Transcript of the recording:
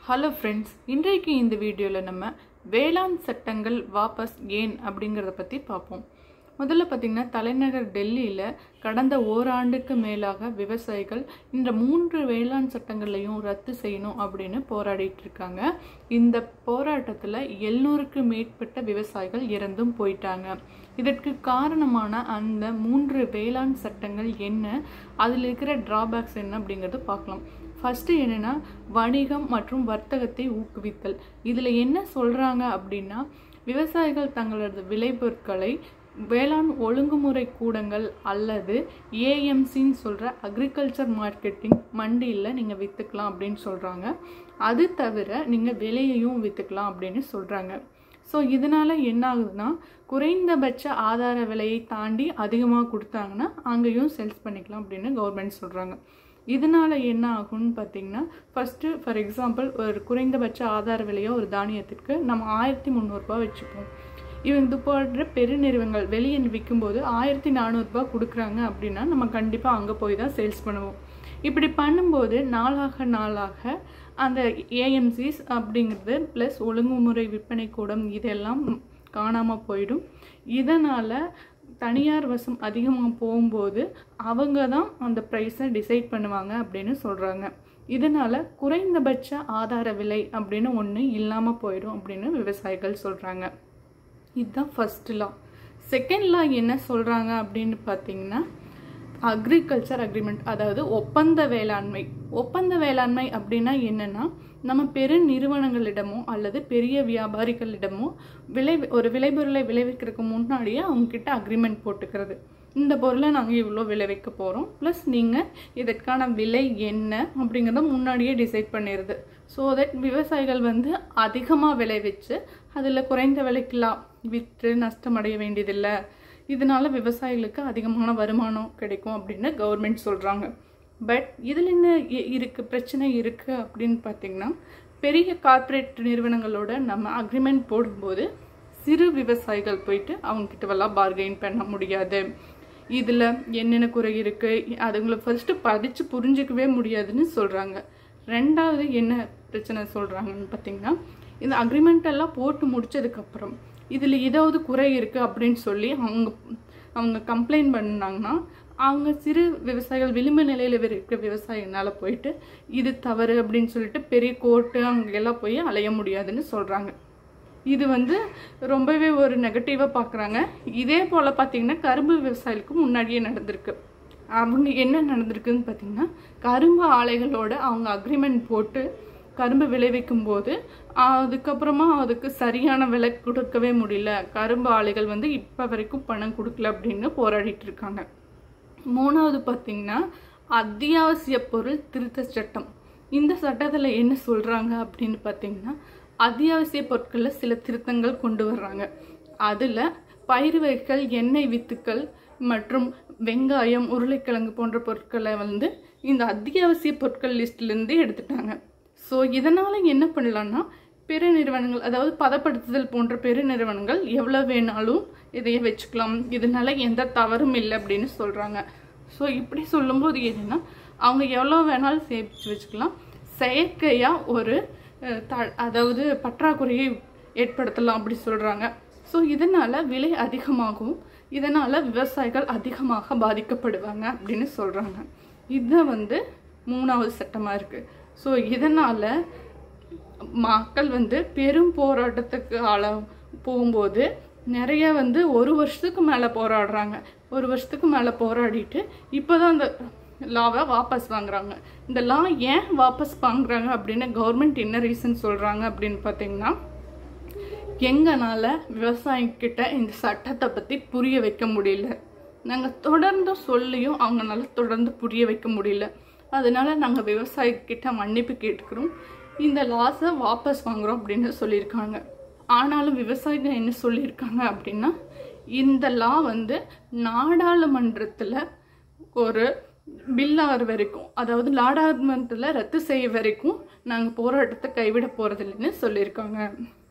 hello friends இன்றைக்கு இந்த வீடியோவில் நம்ம வேளாண் சட்டங்கள் வாபஸ் ஏன் அப்படிங்கிறத பற்றி பார்ப்போம் முதல்ல பார்த்திங்கன்னா தலைநகர் டெல்லியில் கடந்த ஓராண்டுக்கு மேலாக விவசாயிகள் இந்த மூன்று வேளாண் சட்டங்களையும் ரத்து செய்யணும் அப்படின்னு போராடிட்டு இருக்காங்க இந்த போராட்டத்தில் எழுநூறுக்கு மேற்பட்ட விவசாயிகள் இறந்தும் போயிட்டாங்க இதற்கு காரணமான அந்த மூன்று வேளாண் சட்டங்கள் என்ன அதில் இருக்கிற டிராபேக்ஸ் என்ன அப்படிங்கிறது பார்க்கலாம் ஃபஸ்ட்டு என்னென்னா வணிகம் மற்றும் வர்த்தகத்தை ஊக்குவித்தல் இதில் என்ன சொல்கிறாங்க அப்படின்னா விவசாயிகள் தங்களது விளைபொருட்களை வேளாண் ஒழுங்குமுறை கூடங்கள் அல்லது ஏஎம்சின்னு சொல்கிற அக்ரிகல்ச்சர் மார்க்கெட்டிங் மண்டியில் நீங்கள் விற்றுக்கலாம் அப்படின்னு சொல்கிறாங்க அது தவிர நீங்கள் விலையையும் விற்றுக்கலாம் அப்படின்னு சொல்கிறாங்க ஸோ இதனால் என்ன ஆகுதுன்னா குறைந்தபட்ச ஆதார விலையை தாண்டி அதிகமாக கொடுத்தாங்கன்னா அங்கேயும் சேல்ஸ் பண்ணிக்கலாம் அப்படின்னு கவர்மெண்ட் சொல்கிறாங்க இதனால் என்ன ஆகும்னு பார்த்தீங்கன்னா ஃபஸ்ட்டு ஃபார் எக்ஸாம்பிள் ஒரு குறைந்தபட்ச ஆதார விலையோ ஒரு தானியத்திற்கு நம்ம ஆயிரத்தி முந்நூறுரூபா வச்சுப்போம் இவங்க இது போன்ற பெருநிறுவனங்கள் வெளியே விற்கும்போது ஆயிரத்தி நானூறுரூபா கொடுக்குறாங்க அப்படின்னா நம்ம கண்டிப்பாக அங்கே போய் தான் சேல்ஸ் பண்ணுவோம் இப்படி பண்ணும்போது நாளாக நாளாக அந்த ஏஎம்சிஸ் அப்படிங்கிறது ப்ளஸ் ஒழுங்குமுறை விற்பனை கூடம் இதெல்லாம் காணாமல் போயிடும் இதனால் தனியார் வசம் அதிகமாக போகும்போது அவங்க தான் அந்த ப்ரைஸை டிசைட் பண்ணுவாங்க அப்படின்னு சொல்கிறாங்க இதனால் குறைந்தபட்ச ஆதார விலை அப்படின்னு ஒன்று இல்லாமல் போயிடும் அப்படின்னு விவசாயிகள் சொல்கிறாங்க இதுதான் ஃபஸ்ட் லா செகண்ட் லா என்ன சொல்கிறாங்க அப்படின்னு பார்த்தீங்கன்னா அக்ரிகல்ச்சர் அக்ரிமெண்ட் அதாவது ஒப்பந்த வேளாண்மை ஒப்பந்த வேளாண்மை அப்படின்னா என்னென்னா நம்ம பெரு நிறுவனங்களிடமோ அல்லது பெரிய வியாபாரிகளிடமோ விளை ஒரு விளைபொருளை விளைவிக்கிறதுக்கு முன்னாடியே அவங்கக்கிட்ட அக்ரிமெண்ட் போட்டுக்கிறது இந்த பொருளை நாங்கள் இவ்வளோ விளைவிக்க போகிறோம் ப்ளஸ் நீங்கள் இதற்கான விலை என்ன அப்படிங்கிறத முன்னாடியே டிசைட் பண்ணிடுது ஸோ தட் விவசாயிகள் வந்து அதிகமாக விளைவிச்சு அதில் குறைந்த விலைக்கெல்லாம் விற்று நஷ்டமடைய வேண்டியதில்லை இதனால விவசாயிகளுக்கு அதிகமான வருமானம் கிடைக்கும் அப்படின்னு கவர்மெண்ட் சொல்கிறாங்க பட் இதில் என்ன இருக்குது பிரச்சனை இருக்குது அப்படின்னு பார்த்தீங்கன்னா பெரிய கார்ப்பரேட் நிறுவனங்களோட நம்ம அக்ரிமெண்ட் போடும்போது சிறு விவசாயிகள் போயிட்டு அவங்கக்கிட்டவெல்லாம் பார்கெயின் பண்ண முடியாது இதில் என்னென்ன குறை இருக்குது அதுங்களை ஃபஸ்ட்டு படித்து புரிஞ்சிக்கவே முடியாதுன்னு சொல்கிறாங்க ரெண்டாவது என்ன பிரச்சனை சொல்கிறாங்கன்னு பார்த்தீங்கன்னா இந்த அக்ரிமெண்ட் எல்லாம் போட்டு முடிச்சதுக்கப்புறம் இதில் ஏதாவது குறை இருக்குது அப்படின்னு சொல்லி அவங்க அவங்க கம்ப்ளைண்ட் பண்ணாங்கன்னா அவங்க சிறு விவசாயிகள் விளிம்பு நிலையில் இருக்கிற விவசாயினால போயிட்டு இது தவறு அப்படின்னு சொல்லிட்டு பெரிய கோர்ட்டு அங்கெல்லாம் போய் அலைய முடியாதுன்னு சொல்கிறாங்க இது வந்து ரொம்பவே ஒரு நெகட்டிவாக பார்க்குறாங்க இதே போல் பார்த்திங்கன்னா கரும்பு விவசாயிகளுக்கு முன்னாடியே நடந்திருக்கு அவங்க என்ன நடந்திருக்குன்னு பார்த்திங்கன்னா கரும்பு ஆலைகளோட அவங்க அக்ரிமெண்ட் போட்டு கரும்பு விளைவிக்கும் போது அதுக்கப்புறமா அதுக்கு சரியான விலை கொடுக்கவே முடியல கரும்பு ஆலைகள் வந்து இப்போ வரைக்கும் பணம் கொடுக்கல அப்படின்னு போராடிட்டு இருக்காங்க மூணாவது பார்த்திங்கன்னா அத்தியாவசிய பொருள் திருத்த சட்டம் இந்த சட்டத்தில் என்ன சொல்கிறாங்க அப்படின்னு பார்த்தீங்கன்னா அத்தியாவசிய பொருட்களில் சில திருத்தங்கள் கொண்டு வர்றாங்க அதில் பயிர் வகைகள் எண்ணெய் வித்துக்கள் மற்றும் வெங்காயம் உருளைக்கிழங்கு போன்ற பொருட்களை வந்து இந்த அத்தியாவசிய பொருட்கள் லிஸ்ட்லேருந்து எடுத்துட்டாங்க ஸோ இதனால் என்ன பண்ணலான்னா பெரு நிறுவனங்கள் அதாவது பதப்படுத்துதல் போன்ற பெரு நிறுவனங்கள் எவ்வளோ வேணாலும் இதையே வச்சுக்கலாம் இதனால எந்த தவறும் இல்லை அப்படின்னு சொல்கிறாங்க ஸோ இப்படி சொல்லும்போது என்னென்னா அவங்க எவ்வளோ வேணாலும் சேமித்து வச்சுக்கலாம் செயற்கையாக ஒரு த அதாவது பற்றாக்குறையை ஏற்படுத்தலாம் அப்படி சொல்கிறாங்க ஸோ இதனால் விலை அதிகமாகும் இதனால் விவசாயிகள் அதிகமாக பாதிக்கப்படுவாங்க அப்படின்னு சொல்கிறாங்க இதுதான் வந்து மூணாவது சட்டமாக இருக்குது ஸோ இதனால் மக்கள் வந்து பெரும் போராட்டத்துக்கு ஆள போகும்போது நிறைய வந்து ஒரு வருஷத்துக்கு மேலே போராடுறாங்க ஒரு வருஷத்துக்கு மேலே போராடிட்டு இப்போ தான் அந்த லாவை வாபஸ் வாங்குறாங்க இந்த லா ஏன் வாபஸ் வாங்குறாங்க அப்படின்னு கவர்மெண்ட் என்ன ரீசன் சொல்கிறாங்க அப்படின்னு பார்த்தீங்கன்னா எங்களால் விவசாயிக்கிட்ட இந்த சட்டத்தை பற்றி புரிய வைக்க முடியல நாங்கள் தொடர்ந்து சொல்லியும் அவங்களால தொடர்ந்து புரிய வைக்க முடியல அதனால நாங்கள் விவசாயிக்கிட்ட மன்னிப்பு கேட்டுக்கிறோம் இந்த லாஸை வாபஸ் வாங்குகிறோம் அப்படின்னு சொல்லியிருக்காங்க ஆனாலும் விவசாயிகள் என்ன சொல்லியிருக்காங்க அப்படின்னா இந்த லா வந்து நாடாளுமன்றத்தில் ஒரு பில் ஆகிற வரைக்கும் அதாவது நாடாளுமன்றத்தில் ரத்து செய்ய வரைக்கும் நாங்கள் போராட்டத்தை கைவிட போகிறதில்லைன்னு சொல்லியிருக்காங்க